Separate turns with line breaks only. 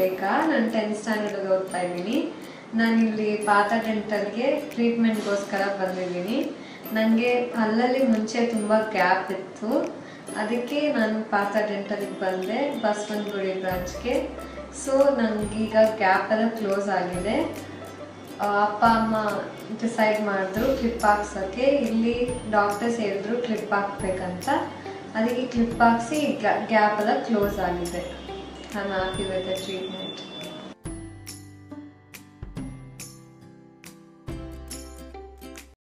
ರೇಖಾ ನಾನು tenth standard ಓದ್ತಾ ಇದ್ದೀನಿ ನಾನು ಇಲ್ಲಿ ಪಾತ ಡೆಂಟಲ್ಗೆ ಟ್ರೀಟ್ಮೆಂಟ್ಗೋಸ್ಕರ ಬಂದಿದ್ದೀನಿ ನನಗೆ ಹಲ್ಲಲ್ಲಿ ಮುಂಚೆ ತುಂಬ ಗ್ಯಾಪ್ ಇತ್ತು ಅದಕ್ಕೆ ನಾನು ಪಾತ ಡೆಂಟಲ್ಗೆ ಬಂದೆ ಬಸವನಗುಡಿ ಬ್ರಾಂಚ್ಗೆ ಸೊ ನನಗೀಗ ಗ್ಯಾಪ್ ಎಲ್ಲ ಕ್ಲೋಸ್ ಆಗಿದೆ ಆ, ಅಪ್ಪ ಅಮ್ಮ ಡಿಸೈಡ್ ಮಾಡಿದ್ರು ಕ್ಲಿಪ್ ಹಾಕ್ಸೋಕ್ಕೆ ಇಲ್ಲಿ ಡಾಕ್ಟರ್ಸ್ ಹೇಳಿದ್ರು ಕ್ಲಿಪ್ ಹಾಕ್ಬೇಕಂತ ಅದಕ್ಕೆ ಕ್ಲಿಪ್ ಹಾಕ್ಸಿ ಗ್ಯಾಪ್ ಎಲ್ಲ ಕ್ಲೋಸ್ ಆಗಿದೆ I am happy with the treatment